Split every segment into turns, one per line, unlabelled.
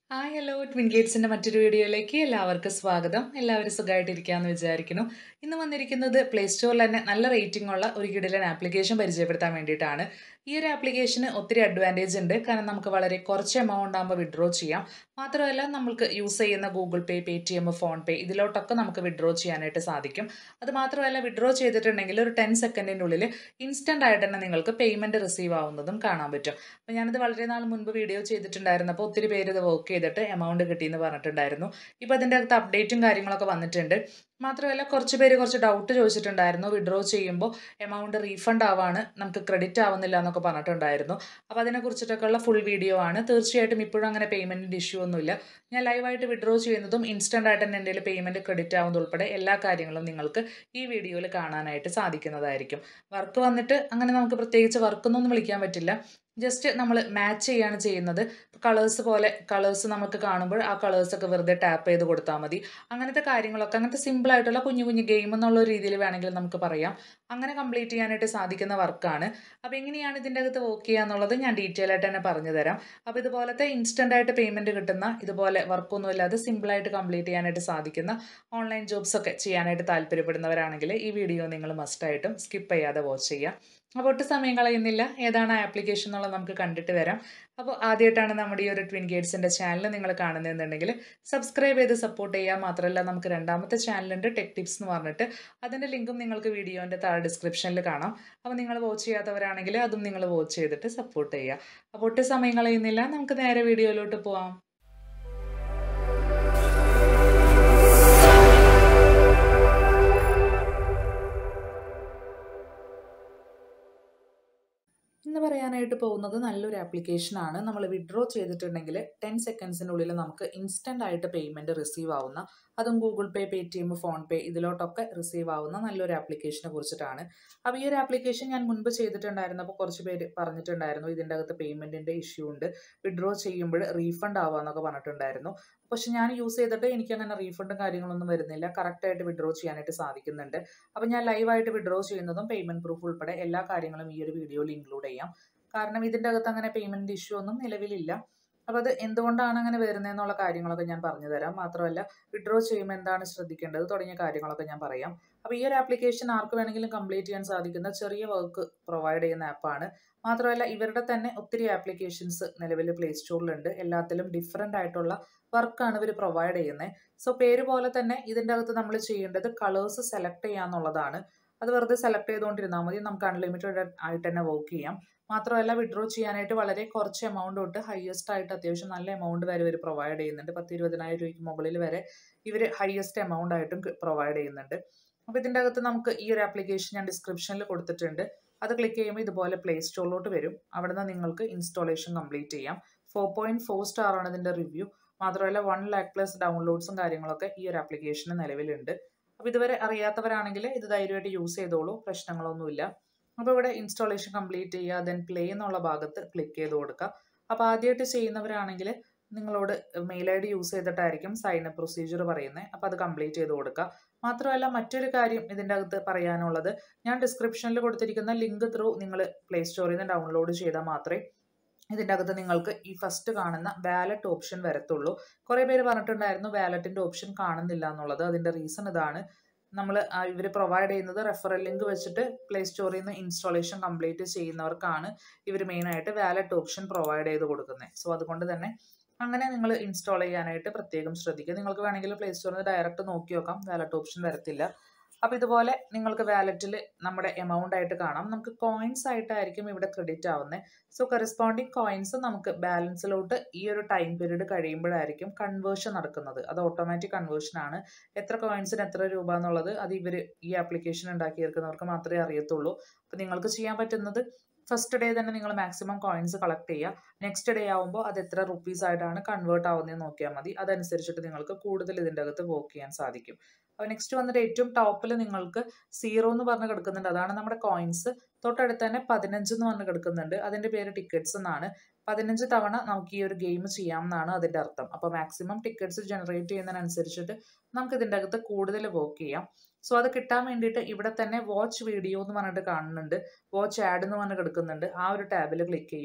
hi hello twin ഗേറ്റ്സിൻ്റെ മറ്റൊരു വീഡിയോയിലേക്ക് എല്ലാവർക്കും സ്വാഗതം എല്ലാവരും സുഖമായിട്ടിരിക്കാമെന്ന് വിചാരിക്കുന്നു ഇന്ന് വന്നിരിക്കുന്നത് പ്ലേ സ്റ്റോറിൽ തന്നെ നല്ല റേറ്റിംഗ് ഉള്ള ഒരു കിടിലൻ ആപ്ലിക്കേഷൻ പരിചയപ്പെടുത്താൻ വേണ്ടിയിട്ടാണ് ഈ ഒരു ആപ്ലിക്കേഷന് ഒത്തിരി അഡ്വാൻറ്റേജ് ഉണ്ട് കാരണം നമുക്ക് വളരെ കുറച്ച് എമൗണ്ട് ആകുമ്പോൾ വിഡ്രോ ചെയ്യാം മാത്രമല്ല നമുക്ക് യൂസ് ചെയ്യുന്ന Google Pay Paytm PhonePe ഇതിലോട്ടൊക്കെ നമുക്ക് വിഡ്രോ ചെയ്യാനായിട്ട് സാധിക്കും അത് മാത്രമല്ല വിഡ്രോ ചെയ്തിട്ടുണ്ടെങ്കിൽ ഒരു ടെൻ സെക്കൻഡിൻ്റെ ഉള്ളിൽ ഇൻസ്റ്റൻ്റ് ആയിട്ട് തന്നെ നിങ്ങൾക്ക് പേയ്മെൻറ്റ് റിസീവ് ആവുന്നതും കാണാൻ പറ്റും അപ്പോൾ ഞാനിത് വളരെ നാൾ മുൻപ് വീഡിയോ ചെയ്തിട്ടുണ്ടായിരുന്നു അപ്പോൾ ഒത്തിരി പേര് ഇത് വർക്ക് ചെയ്തിട്ട് എമൗണ്ട് കിട്ടിയെന്ന് പറഞ്ഞിട്ടുണ്ടായിരുന്നു ഇപ്പോൾ അതിൻ്റെ അകത്ത് അപ്ഡേറ്റും കാര്യങ്ങളൊക്കെ വന്നിട്ടുണ്ട് മാത്രമല്ല കുറച്ച് പേര് കുറച്ച് ഡൗട്ട് ചോദിച്ചിട്ടുണ്ടായിരുന്നു വിഡ്രോ ചെയ്യുമ്പോൾ എമൗണ്ട് റീഫണ്ട് ആവാണ് നമുക്ക് ക്രെഡിറ്റ് ആവുന്നില്ല എന്നൊക്കെ പറഞ്ഞിട്ടുണ്ടായിരുന്നു അപ്പോൾ അതിനെക്കുറിച്ചിട്ടൊക്കെയുള്ള ഫുൾ വീഡിയോ ആണ് തീർച്ചയായിട്ടും ഇപ്പോഴും അങ്ങനെ പേയ്മെൻറ്റിൻ്റെ ഇഷ്യൂ ഒന്നുമില്ല ഞാൻ ലൈവായിട്ട് വിഡ്രോ ചെയ്യുന്നതും ഇൻസ്റ്റൻ്റ് ആയിട്ട് തന്നെ എൻ്റെ പേയ്മെൻറ്റ് ക്രെഡിറ്റ് ആവുന്നത് ഉൾപ്പെടെ എല്ലാ കാര്യങ്ങളും നിങ്ങൾക്ക് ഈ വീഡിയോയിൽ കാണാനായിട്ട് സാധിക്കുന്നതായിരിക്കും വർക്ക് വന്നിട്ട് അങ്ങനെ നമുക്ക് പ്രത്യേകിച്ച് വർക്കൊന്നും വിളിക്കാൻ പറ്റില്ല ജസ്റ്റ് നമ്മൾ മാച്ച് ചെയ്യാണ് ചെയ്യുന്നത് കളേഴ്സ് പോലെ കളേഴ്സ് നമുക്ക് കാണുമ്പോൾ ആ കളേഴ്സൊക്കെ വെറുതെ ടാപ്പ് ചെയ്ത് കൊടുത്താൽ മതി അങ്ങനത്തെ കാര്യങ്ങളൊക്കെ അങ്ങനത്തെ സിമ്പിൾ ആയിട്ടുള്ള കുഞ്ഞു കുഞ്ഞു ഗെയിം എന്നുള്ള രീതിയിൽ വേണമെങ്കിൽ നമുക്ക് പറയാം അങ്ങനെ കംപ്ലീറ്റ് ചെയ്യാനായിട്ട് സാധിക്കുന്ന വർക്കാണ് അപ്പോൾ എങ്ങനെയാണ് ഇതിൻ്റെ അകത്ത് വർക്ക് ചെയ്യുക എന്നുള്ളത് ഞാൻ ഡീറ്റെയിൽ ആയിട്ട് തന്നെ പറഞ്ഞു തരാം അപ്പോൾ ഇതുപോലത്തെ ഇൻസ്റ്റൻ്റ് ആയിട്ട് പേയ്മെൻറ്റ് കിട്ടുന്ന ഇതുപോലെ വർക്കൊന്നും ഇല്ലാതെ സിമ്പിളായിട്ട് കംപ്ലീറ്റ് ചെയ്യാനായിട്ട് സാധിക്കുന്ന ഓൺലൈൻ ജോബ്സ് ഒക്കെ ചെയ്യാനായിട്ട് താല്പര്യപ്പെടുന്നവരാണെങ്കിൽ ഈ വീഡിയോ നിങ്ങൾ മസ്റ്റായിട്ടും സ്കിപ്പ് ചെയ്യാതെ വാച്ച് ചെയ്യുക അപ്പോൾ ഒട്ടും സമയം കളയുന്നില്ല ഏതാണ് ആ ആപ്ലിക്കേഷൻ എന്നുള്ളത് നമുക്ക് കണ്ടിട്ട് വരാം അപ്പോൾ ആദ്യമായിട്ടാണ് നമ്മുടെ ഈ ഒരു ട്വിൻ ഗേറ്റ്സിൻ്റെ ചാനൽ നിങ്ങൾ കാണുന്നതെന്നുണ്ടെങ്കിൽ സബ്സ്ക്രൈബ് ചെയ്ത് സപ്പോർട്ട് ചെയ്യുക മാത്രമല്ല നമുക്ക് രണ്ടാമത്തെ ചാനലുണ്ട് ടെക് ടിപ്സ് എന്ന് പറഞ്ഞിട്ട് അതിൻ്റെ ലിങ്കും നിങ്ങൾക്ക് വീഡിയോൻ്റെ താഴെ ഡിസ്ക്രിപ്ഷനിൽ കാണാം അപ്പോൾ നിങ്ങൾ വാച്ച് ചെയ്യാത്തവരാണെങ്കിൽ അതും നിങ്ങൾ വാച്ച് ചെയ്തിട്ട് സപ്പോർട്ട് ചെയ്യുക അപ്പോൾ ഒട്ടും സമയം കളയുന്നില്ല നമുക്ക് നേരെ വീഡിയോയിലോട്ട് പോവാം ഇന്ന് പറയാനായിട്ട് പോകുന്നത് നല്ലൊരു ആപ്ലിക്കേഷനാണ് നമ്മൾ വിഡ്രോ ചെയ്തിട്ടുണ്ടെങ്കിൽ ടെൻ സെക്കൻഡ്സിനുള്ളിൽ നമുക്ക് ഇൻസ്റ്റൻ്റ് ആയിട്ട് പേയ്മെൻറ്റ് റിസീവ് ആവുന്ന അതും Google Pay Paytm PhonePe ഇതിലോട്ടൊക്കെ റിസീവ് ആവുന്ന നല്ലൊരു ആപ്ലിക്കേഷനെ കുറിച്ചിട്ടാണ് അപ്പോൾ ഈ ഒരു ആപ്ലിക്കേഷൻ ഞാൻ മുൻപ് ചെയ്തിട്ടുണ്ടായിരുന്നപ്പോൾ കുറച്ച് പേര് പറഞ്ഞിട്ടുണ്ടായിരുന്നു ഇതിൻ്റെ അകത്ത് പേയ്മെൻറ്റിൻ്റെ ഇഷ്യൂ ഉണ്ട് വിഡ്രോ ചെയ്യുമ്പോൾ റീഫണ്ട് ആവാമെന്നൊക്കെ പറഞ്ഞിട്ടുണ്ടായിരുന്നു പക്ഷെ ഞാൻ യൂസ് ചെയ്തിട്ട് എനിക്ക് അങ്ങനെ റീഫണ്ടും കാര്യങ്ങളൊന്നും വരുന്നില്ല കറക്റ്റായിട്ട് വിഡ്രോ ചെയ്യാനായിട്ട് സാധിക്കുന്നുണ്ട് അപ്പോൾ ഞാൻ ലൈവായിട്ട് വിഡ്രോ ചെയ്യുന്നതും പേയ്മെൻറ്റ് പ്രൂഫ് ഉൾപ്പെടെ എല്ലാ കാര്യങ്ങളും ഈ ഒരു വീഡിയോയിൽ ഇൻക്ലൂഡ് ചെയ്യാം കാരണം ഇതിൻ്റെ അകത്ത് അങ്ങനെ പേയ്മെൻറ്റ് ഇഷ്യൂ ഒന്നും നിലവിലില്ല അപ്പോൾ അത് എന്തുകൊണ്ടാണ് അങ്ങനെ വരുന്നതെന്നുള്ള കാര്യങ്ങളൊക്കെ ഞാൻ പറഞ്ഞു തരാം മാത്രമല്ല വിഡ്രോ ചെയ്യുമ്പോൾ എന്താണ് ശ്രദ്ധിക്കേണ്ടത് തുടങ്ങിയ കാര്യങ്ങളൊക്കെ ഞാൻ പറയാം അപ്പോൾ ഈ ഒരു ആപ്ലിക്കേഷൻ ആർക്ക് വേണമെങ്കിലും കംപ്ലീറ്റ് ചെയ്യാൻ സാധിക്കുന്ന ചെറിയ വർക്ക് പ്രൊവൈഡ് ചെയ്യുന്ന ആപ്പാണ് മാത്രമല്ല ഇവരുടെ തന്നെ ഒത്തിരി ആപ്ലിക്കേഷൻസ് നിലവിൽ പ്ലേ സ്റ്റോറിലുണ്ട് എല്ലാത്തിലും ഡിഫറെൻ്റ് ആയിട്ടുള്ള വർക്കാണ് ഇവർ പ്രൊവൈഡ് ചെയ്യുന്നത് സോ പേര് പോലെ തന്നെ ഇതിൻ്റെ അകത്ത് നമ്മൾ ചെയ്യേണ്ടത് കളേഴ്സ് സെലക്ട് ചെയ്യുക എന്നുള്ളതാണ് അത് വെറുതെ സെലക്ട് ചെയ്തുകൊണ്ടിരുന്നാൽ മതി നമുക്ക് അൺലിമിറ്റഡ് ആയിട്ട് തന്നെ വർക്ക് ചെയ്യാം മാത്രമല്ല വിഡ്രോ ചെയ്യാനായിട്ട് വളരെ കുറച്ച് എമൗണ്ട് തൊട്ട് ഹയസ്റ്റ് ആയിട്ട് അത്യാവശ്യം നല്ല എമൗണ്ട് വരെ ഇവർ പ്രൊവൈഡ് ചെയ്യുന്നുണ്ട് പത്ത് ഇരുപതിനായിരം രൂപയ്ക്ക് മുകളിൽ വരെ ഇവർ ഹയസ്റ്റ് എമൗണ്ട് ആയിട്ടും പ്രൊവൈഡ് ചെയ്യുന്നുണ്ട് അപ്പോൾ ഇതിൻ്റെ അകത്ത് നമുക്ക് ഈ ഒരു ആപ്ലിക്കേഷൻ ഞാൻ ഡിസ്ക്രിപ്ഷനിൽ കൊടുത്തിട്ടുണ്ട് അത് ക്ലിക്ക് ചെയ്യുമ്പോൾ ഇതുപോലെ പ്ലേ സ്റ്റോറിലോട്ട് വരും അവിടെ നിന്ന് നിങ്ങൾക്ക് ഇൻസ്റ്റാളേഷൻ കംപ്ലീറ്റ് ചെയ്യാം ഫോർ പോയിൻറ്റ് ഫോർ സ്റ്റാർ ആണ് ഇതിൻ്റെ റിവ്യൂ മാത്രമല്ല വൺ ലാക്ക് പ്ലസ് ഡൗൺലോഡ്സും കാര്യങ്ങളൊക്കെ ഈ ഒരു ആപ്ലിക്കേഷന് നിലവിലുണ്ട് അപ്പോൾ ഇതുവരെ അറിയാത്തവരാണെങ്കിൽ ഇത് ധൈര്യമായിട്ട് യൂസ് ചെയ്തോളൂ പ്രശ്നങ്ങളൊന്നുമില്ല അപ്പോൾ ഇവിടെ ഇൻസ്റ്റാളേഷൻ കംപ്ലീറ്റ് ചെയ്യുക ദെൻ പ്ലേ എന്നുള്ള ഭാഗത്ത് ക്ലിക്ക് ചെയ്ത് കൊടുക്കുക അപ്പോൾ ആദ്യമായിട്ട് ചെയ്യുന്നവരാണെങ്കിൽ നിങ്ങളോട് മെയിൽ ഐ ഡി യൂസ് ചെയ്തിട്ടായിരിക്കും സൈൻ അപ്പ് പ്രൊസീജിയർ പറയുന്നത് അപ്പോൾ അത് കംപ്ലീറ്റ് ചെയ്ത് കൊടുക്കുക മാത്രമല്ല മറ്റൊരു കാര്യം ഇതിൻ്റെ അകത്ത് പറയാനുള്ളത് ഞാൻ ഡിസ്ക്രിപ്ഷനിൽ കൊടുത്തിരിക്കുന്ന ലിങ്ക് ത്രൂ നിങ്ങൾ പ്ലേ സ്റ്റോറിൽ നിന്ന് ഡൗൺലോഡ് ചെയ്താൽ മാത്രമേ ഇതിൻ്റെ അകത്ത് നിങ്ങൾക്ക് ഈ ഫസ്റ്റ് കാണുന്ന വാലറ്റ് ഓപ്ഷൻ വരത്തുള്ളൂ കുറേ പേര് പറഞ്ഞിട്ടുണ്ടായിരുന്നു വാലറ്റിൻ്റെ ഓപ്ഷൻ കാണുന്നില്ല എന്നുള്ളത് അതിൻ്റെ റീസൺ ഇതാണ് നമ്മൾ ഇവർ പ്രൊവൈഡ് ചെയ്യുന്നത് റെഫറൽ ലിങ്ക് വെച്ചിട്ട് പ്ലേ സ്റ്റോറിൽ നിന്ന് ഇൻസ്റ്റാളേഷൻ കംപ്ലീറ്റ് ചെയ്യുന്നവർക്കാണ് ഇവർ മെയിനായിട്ട് വാലറ്റ് ഓപ്ഷൻ പ്രൊവൈഡ് ചെയ്ത് കൊടുക്കുന്നത് സോ അതുകൊണ്ട് തന്നെ അങ്ങനെ നിങ്ങൾ ഇൻസ്റ്റാൾ ചെയ്യാനായിട്ട് പ്രത്യേകം ശ്രദ്ധിക്കുക നിങ്ങൾക്ക് വേണമെങ്കിൽ പ്ലേ സ്റ്റോറിൽ നിന്ന് ഡയറക്റ്റ് നോക്കി നോക്കാം വാലറ്റ് ഓപ്ഷൻ വരത്തില്ല അപ്പോൾ ഇതുപോലെ നിങ്ങൾക്ക് വാലറ്റിൽ നമ്മുടെ എമൗണ്ട് ആയിട്ട് കാണാം നമുക്ക് കോയിൻസ് ആയിട്ടായിരിക്കും ഇവിടെ ക്രെഡിറ്റ് ആവുന്നത് സോ കറസ്പോണ്ടിങ് കോയിൻസ് നമുക്ക് ബാലൻസിലോട്ട് ഈ ഒരു ടൈം പീരീഡ് കഴിയുമ്പോഴായിരിക്കും കൺവേർഷൻ നടക്കുന്നത് അത് ഓട്ടോമാറ്റിക് കൺവേർഷൻ ആണ് എത്ര കോയിൻസിന് എത്ര രൂപ എന്നുള്ളത് അത് ഇവർ ഈ ആപ്ലിക്കേഷൻ ഉണ്ടാക്കിയെടുക്കുന്നവർക്ക് മാത്രമേ അറിയത്തുള്ളൂ അപ്പോൾ നിങ്ങൾക്ക് ചെയ്യാൻ പറ്റുന്നത് ഫസ്റ്റ് ഡേ തന്നെ നിങ്ങൾ മാക്സിമം കോയിൻസ് കളക്ട് ചെയ്യുക നെക്സ്റ്റ് ഡേ ആകുമ്പോൾ അത് എത്ര റുപ്പീസ് ആയിട്ടാണ് കൺവേർട്ട് ആവുന്നതെന്ന് നോക്കിയാൽ മതി അതനുസരിച്ചിട്ട് നിങ്ങൾക്ക് കൂടുതൽ ഇതിൻ്റെ അകത്ത് വർക്ക് ചെയ്യാൻ സാധിക്കും അപ്പോൾ നെക്സ്റ്റ് വന്നിട്ട് ഏറ്റവും ടോപ്പിൽ നിങ്ങൾക്ക് സീറോ എന്ന് പറഞ്ഞ് കിടക്കുന്നുണ്ട് അതാണ് നമ്മുടെ കോയിൻസ് തൊട്ടടുത്ത് തന്നെ പതിനഞ്ച് എന്ന് പറഞ്ഞ് കിടക്കുന്നുണ്ട് അതിൻ്റെ പേര് ടിക്കറ്റ്സ് എന്നാണ് പതിനഞ്ച് തവണ നമുക്ക് ഈ ഒരു ഗെയിം ചെയ്യാമെന്നാണ് അതിൻ്റെ അർത്ഥം അപ്പോൾ മാക്സിമം ടിക്കറ്റ്സ് ജനറേറ്റ് ചെയ്യുന്നതിനനുസരിച്ചിട്ട് നമുക്ക് ഇതിൻ്റെ അകത്ത് കൂടുതൽ വർക്ക് ചെയ്യാം സോ അത് കിട്ടാൻ വേണ്ടിയിട്ട് ഇവിടെ തന്നെ വാച്ച് വീഡിയോ എന്ന് പറഞ്ഞിട്ട് കാണുന്നുണ്ട് വാച്ച് ആഡ് എന്ന് പറഞ്ഞ് കിടക്കുന്നുണ്ട് ആ ഒരു ടാബിൽ ക്ലിക്ക് ചെയ്യുക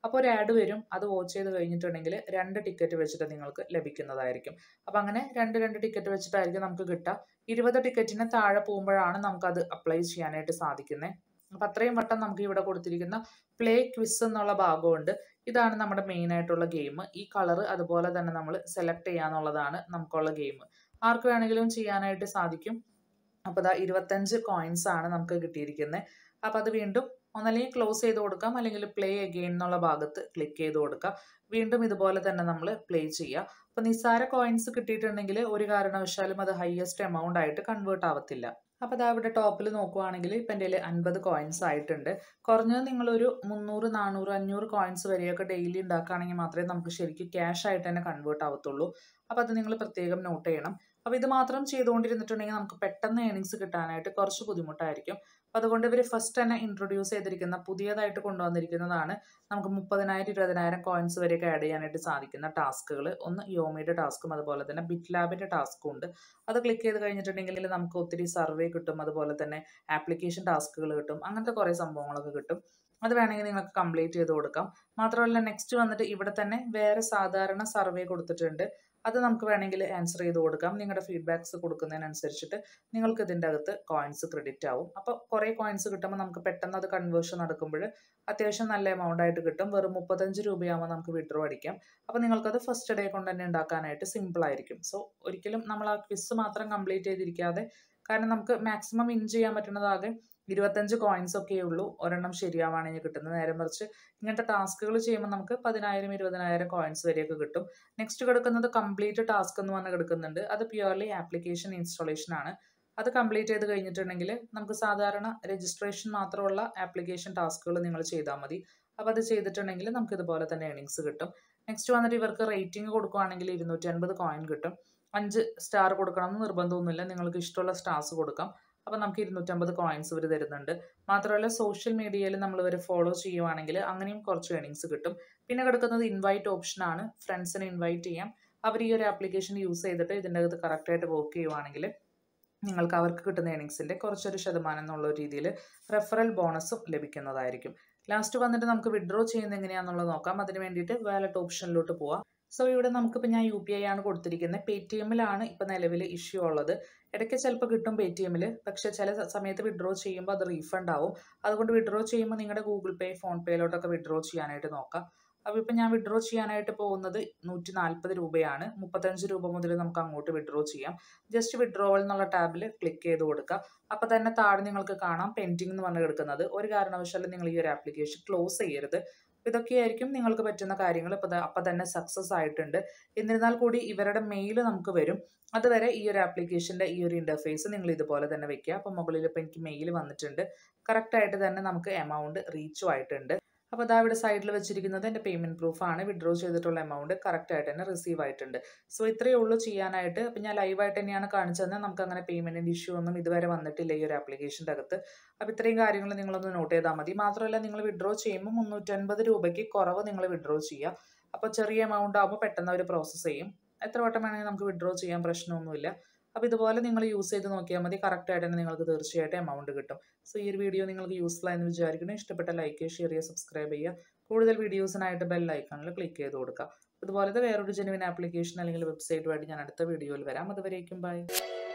അപ്പോൾ ഒരു ആഡ് വരും അത് വാച്ച് ചെയ്ത് കഴിഞ്ഞിട്ടുണ്ടെങ്കിൽ രണ്ട് ടിക്കറ്റ് വെച്ചിട്ട് നിങ്ങൾക്ക് ലഭിക്കുന്നതായിരിക്കും അപ്പം അങ്ങനെ രണ്ട് രണ്ട് ടിക്കറ്റ് വെച്ചിട്ടായിരിക്കും നമുക്ക് കിട്ടുക ഇരുപത് ടിക്കറ്റിന് താഴെ പോകുമ്പോഴാണ് നമുക്കത് അപ്ലൈ ചെയ്യാനായിട്ട് സാധിക്കുന്നത് അപ്പം അത്രയും വട്ടം നമുക്ക് ഇവിടെ കൊടുത്തിരിക്കുന്ന പ്ലേ ക്വിസ് എന്നുള്ള ഭാഗമുണ്ട് ഇതാണ് നമ്മുടെ മെയിൻ ആയിട്ടുള്ള ഗെയിം ഈ കളർ അതുപോലെ തന്നെ നമ്മൾ സെലക്ട് ചെയ്യാന്നുള്ളതാണ് നമുക്കുള്ള ഗെയിം ആർക്ക് വേണമെങ്കിലും ചെയ്യാനായിട്ട് സാധിക്കും അപ്പോൾ ദാ ഇരുപത്തഞ്ച് കോയിൻസ് ആണ് നമുക്ക് കിട്ടിയിരിക്കുന്നത് അപ്പോൾ അത് വീണ്ടും ഒന്നല്ലെങ്കിൽ ക്ലോസ് ചെയ്ത് കൊടുക്കാം അല്ലെങ്കിൽ പ്ലേ അഗെയിൻ എന്നുള്ള ഭാഗത്ത് ക്ലിക്ക് ചെയ്ത് കൊടുക്കാം വീണ്ടും ഇതുപോലെ തന്നെ നമ്മൾ പ്ലേ ചെയ്യുക അപ്പോൾ നിസ്സാര കോയിൻസ് കിട്ടിയിട്ടുണ്ടെങ്കിൽ ഒരു കാരണവശാലും അത് ഹയസ്റ്റ് എമൗണ്ട് ആയിട്ട് കൺവേർട്ട് ആവത്തില്ല അപ്പോൾ അതാ ഇവിടെ ടോപ്പിൽ നോക്കുവാണെങ്കിൽ ഇപ്പം എൻ്റെ കയ്യിൽ അൻപത് കോയിൻസ് ആയിട്ടുണ്ട് കുറഞ്ഞത് നിങ്ങളൊരു മുന്നൂറ് നാനൂറ് അഞ്ഞൂറ് കോയിൻസ് വരെയൊക്കെ ഡെയിലി ഉണ്ടാക്കുകയാണെങ്കിൽ മാത്രമേ നമുക്ക് ശരിക്കും ക്യാഷ് ആയിട്ട് തന്നെ കൺവേർട്ട് ആവത്തുള്ളൂ അപ്പോൾ അത് നിങ്ങൾ പ്രത്യേകം നോട്ട് ചെയ്യണം അപ്പോൾ ഇത് മാത്രം ചെയ്തുകൊണ്ടിരുന്നിട്ടുണ്ടെങ്കിൽ നമുക്ക് പെട്ടെന്ന് ഏണിങ്സ് കിട്ടാനായിട്ട് കുറച്ച് ബുദ്ധിമുട്ടായിരിക്കും അപ്പോൾ അതുകൊണ്ട് ഇവർ ഫസ്റ്റ് തന്നെ ഇൻട്രൊഡ്യൂസ് ചെയ്തിരിക്കുന്ന പുതിയതായിട്ട് കൊണ്ടുവന്നിരിക്കുന്നതാണ് നമുക്ക് മുപ്പതിനായിരം ഇരുപതിനായിരം കോയിൻസ് വരെയൊക്കെ ആഡ് ചെയ്യാനായിട്ട് സാധിക്കുന്ന ടാസ്കുകൾ ഒന്ന് യോമിയുടെ ടാസ്കും അതുപോലെ തന്നെ ബിറ്റ് ലാബിൻ്റെ ടാസ്കും ഉണ്ട് അത് ക്ലിക്ക് ചെയ്ത് കഴിഞ്ഞിട്ടുണ്ടെങ്കിൽ നമുക്ക് ഒത്തിരി സർവേ കിട്ടും അതുപോലെ തന്നെ ആപ്ലിക്കേഷൻ ടാസ്കുകൾ കിട്ടും അങ്ങനത്തെ കുറേ സംഭവങ്ങളൊക്കെ കിട്ടും അത് വേണമെങ്കിൽ നിങ്ങൾക്ക് കംപ്ലീറ്റ് ചെയ്ത് കൊടുക്കാം മാത്രമല്ല നെക്സ്റ്റ് വന്നിട്ട് ഇവിടെ തന്നെ വേറെ സാധാരണ സർവേ കൊടുത്തിട്ടുണ്ട് അത് നമുക്ക് വേണമെങ്കിൽ ആൻസർ ചെയ്ത് കൊടുക്കാം നിങ്ങളുടെ ഫീഡ്ബാക്സ് കൊടുക്കുന്നതിനനുസരിച്ചിട്ട് നിങ്ങൾക്ക് ഇതിൻ്റെ അകത്ത് കോയിൻസ് ക്രെഡിറ്റ് ആവും അപ്പോൾ കുറേ കോയിൻസ് കിട്ടുമ്പോൾ നമുക്ക് പെട്ടെന്ന് അത് കൺവേർഷൻ നടക്കുമ്പോൾ അത്യാവശ്യം നല്ല എമൗണ്ട് ആയിട്ട് കിട്ടും വെറും മുപ്പത്തഞ്ച് രൂപയാകുമ്പോൾ നമുക്ക് വിഡ്രോ അടിക്കാം അപ്പോൾ നിങ്ങൾക്കത് ഫസ്റ്റ് ഡേ കൊണ്ട് തന്നെ ഉണ്ടാക്കാനായിട്ട് സിമ്പിൾ ആയിരിക്കും സോ ഒരിക്കലും നമ്മൾ ആ ക്വിസ് മാത്രം കംപ്ലീറ്റ് ചെയ്തിരിക്കാതെ കാരണം നമുക്ക് മാക്സിമം വിൻ ചെയ്യാൻ പറ്റുന്നതാകെ ഇരുപത്തഞ്ച് കോയിൻസ് ഒക്കെ ഉള്ളൂ ഒരെണ്ണം ശരിയാവാണെങ്കിൽ കിട്ടുന്നത് നേരെ മറിച്ച് ഇങ്ങനത്തെ ടാസ്കുകൾ ചെയ്യുമ്പോൾ നമുക്ക് പതിനായിരം ഇരുപതിനായിരം കോയിൻസ് വരെയൊക്കെ കിട്ടും നെക്സ്റ്റ് കിടക്കുന്നത് കംപ്ലീറ്റ് ടാസ്ക് എന്ന് പറഞ്ഞ് കിടക്കുന്നുണ്ട് അത് പ്യുവർലി ആപ്ലിക്കേഷൻ ഇൻസ്റ്റാളേഷൻ ആണ് അത് കംപ്ലീറ്റ് ചെയ്ത് കഴിഞ്ഞിട്ടുണ്ടെങ്കിൽ നമുക്ക് സാധാരണ രജിസ്ട്രേഷൻ മാത്രമുള്ള ആപ്ലിക്കേഷൻ ടാസ്കുകൾ നിങ്ങൾ ചെയ്താൽ മതി അപ്പോൾ അത് ചെയ്തിട്ടുണ്ടെങ്കിൽ നമുക്ക് ഇതുപോലെ തന്നെ ഏണിങ്സ് കിട്ടും നെക്സ്റ്റ് വന്നിട്ട് ഇവർക്ക് റേറ്റിംഗ് കൊടുക്കുകയാണെങ്കിൽ ഇരുന്നൂറ്റി അൻപത് കോയിൻ കിട്ടും അഞ്ച് സ്റ്റാർ കൊടുക്കണം എന്ന് നിർബന്ധമൊന്നുമില്ല നിങ്ങൾക്ക് ഇഷ്ടമുള്ള സ്റ്റാർസ് കൊടുക്കാം അപ്പോൾ നമുക്ക് ഇരുന്നൂറ്റമ്പത് കോയിൻസ് ഇവർ തരുന്നുണ്ട് മാത്രമല്ല സോഷ്യൽ മീഡിയയിൽ നമ്മൾ ഇവർ ഫോളോ ചെയ്യുവാണെങ്കിൽ അങ്ങനെയും കുറച്ച് ഏണിങ്സ് കിട്ടും പിന്നെ കിടക്കുന്നത് ഇൻവൈറ്റ് ഓപ്ഷനാണ് ഫ്രണ്ട്സിനെ ഇൻവൈറ്റ് ചെയ്യാം അവർ ഈ ഒരു ആപ്ലിക്കേഷൻ യൂസ് ചെയ്തിട്ട് ഇതിൻ്റെ അകത്ത് കറക്റ്റായിട്ട് വർക്ക് ചെയ്യുവാണെങ്കിൽ നിങ്ങൾക്ക് അവർക്ക് കിട്ടുന്ന ഏണിങ്സിൻ്റെ കുറച്ചൊരു ശതമാനം എന്നുള്ള രീതിയിൽ റെഫറൽ ബോണസും ലഭിക്കുന്നതായിരിക്കും ലാസ്റ്റ് വന്നിട്ട് നമുക്ക് വിഡ്രോ ചെയ്യുന്നത് എങ്ങനെയാണെന്നുള്ളത് നോക്കാം അതിന് വേണ്ടിയിട്ട് വാലറ്റ് ഓപ്ഷനിലോട്ട് പോവാം സോ ഇവിടെ നമുക്കിപ്പോൾ ഞാൻ യു പി ഐ ആണ് കൊടുത്തിരിക്കുന്നത് പേ ടി എമ്മിലാണ് ഇപ്പോൾ നിലവിൽ ഇഷ്യൂ ഉള്ളത് ഇടയ്ക്ക് ചിലപ്പോൾ കിട്ടും പേ ടി എമ്മിൽ പക്ഷേ ചില സമയത്ത് വിഡ്രോ ചെയ്യുമ്പോൾ അത് റീഫണ്ട് ആവും അതുകൊണ്ട് വിഡ്രോ ചെയ്യുമ്പോൾ നിങ്ങളുടെ ഗൂഗിൾ പേ ഫോൺ പേയിലോട്ടൊക്കെ വിഡ്രോ ചെയ്യാനായിട്ട് നോക്കാം അപ്പോൾ ഇപ്പം ഞാൻ വിഡ്രോ ചെയ്യാനായിട്ട് പോകുന്നത് നൂറ്റി നാൽപ്പത് രൂപയാണ് മുപ്പത്തഞ്ച് രൂപ മുതൽ നമുക്ക് അങ്ങോട്ട് വിഡ്രോ ചെയ്യാം ജസ്റ്റ് വിഡ്രോവൽ എന്നുള്ള ടാബിൽ ക്ലിക്ക് ചെയ്ത് കൊടുക്കുക അപ്പോൾ തന്നെ താഴെ നിങ്ങൾക്ക് കാണാം പെൻഡിങ് എന്ന് പറഞ്ഞ് കിടക്കുന്നത് ഒരു കാരണവശാലും നിങ്ങൾ ഈ ഒരു ആപ്ലിക്കേഷൻ ക്ലോസ് ചെയ്യരുത് ഇതൊക്കെയായിരിക്കും നിങ്ങൾക്ക് പറ്റുന്ന കാര്യങ്ങൾ ഇപ്പോൾ അപ്പം തന്നെ സക്സസ് ആയിട്ടുണ്ട് എന്നിരുന്നാൽ കൂടി ഇവരുടെ മെയിൽ നമുക്ക് വരും അതുവരെ ഈ ഒരു ആപ്ലിക്കേഷൻ്റെ ഈ ഒരു ഇൻ്റർഫേസ് നിങ്ങൾ ഇതുപോലെ തന്നെ വെക്കുക അപ്പോൾ മുകളിൽ ഇപ്പോൾ എനിക്ക് മെയിൽ വന്നിട്ടുണ്ട് കറക്റ്റായിട്ട് തന്നെ നമുക്ക് എമൗണ്ട് റീച്ചും ആയിട്ടുണ്ട് അപ്പോൾ അതാ ഇവിടെ സൈഡിൽ വെച്ചിരിക്കുന്നത് എൻ്റെ പേയ്മെൻറ്റ് പ്രൂഫാണ് വിഡ്രോ ചെയ്തിട്ടുള്ള എമൗണ്ട് കറക്റ്റായിട്ട് തന്നെ റിസീവ് ആയിട്ടുണ്ട് സോ ഇത്രയേ ഉള്ളൂ ചെയ്യാനായിട്ട് അപ്പോൾ ഞാൻ ലൈവായിട്ട് തന്നെയാണ് കാണിച്ചത് നമുക്ക് അങ്ങനെ പേയ്മെൻറ്റിൻ്റെ ഇഷ്യൂ ഒന്നും ഇതുവരെ വന്നിട്ടില്ല ഈ ഒരു ആപ്ലിക്കേഷൻ്റെ അകത്ത് അപ്പോൾ ഇത്രയും കാര്യങ്ങൾ നിങ്ങളൊന്ന് നോട്ട് ചെയ്താൽ മതി മാത്രമല്ല നിങ്ങൾ വിഡ്രോ ചെയ്യുമ്പോൾ മുന്നൂറ്റൻപത് രൂപയ്ക്ക് കുറവ് നിങ്ങൾ വിഡ്രോ ചെയ്യുക അപ്പോൾ ചെറിയ എമൗണ്ട് ആകുമ്പോൾ പെട്ടെന്ന് അവർ പ്രോസസ്സ് ചെയ്യും എത്ര വട്ടം വേണമെങ്കിൽ നമുക്ക് വിഡ്രോ ചെയ്യാൻ പ്രശ്നമൊന്നുമില്ല അപ്പോൾ ഇതുപോലെ നിങ്ങൾ യൂസ് ചെയ്ത് നോക്കിയാൽ മതി കറക്റ്റായിട്ട് തന്നെ നിങ്ങൾക്ക് തീർച്ചയായിട്ടും എമൗണ്ട് കിട്ടും സോ ഈ ഒരു വീഡിയോ നിങ്ങൾക്ക് യൂസ്ഫുൾ ആയെന്ന് വിചാരിക്കുന്നു ഇഷ്ടപ്പെട്ട ലൈക്ക് ചെയ്യുക ഷെയർ ചെയ്യുക സബ്സ്ക്രൈബ് ചെയ്യുക കൂടുതൽ വീഡിയോസിനായിട്ട് ബെൽ ഐക്കണിൽ ക്ലിക്ക് ചെയ്ത് കൊടുക്കുക അതുപോലത്തെ വേറൊരു ജെനുവിൻ ആപ്ലിക്കേഷൻ അല്ലെങ്കിൽ വെബ്സൈറ്റുമായിട്ട് ഞാൻ അടുത്ത വീഡിയോയിൽ വരാം അതുവരേക്കും ബൈ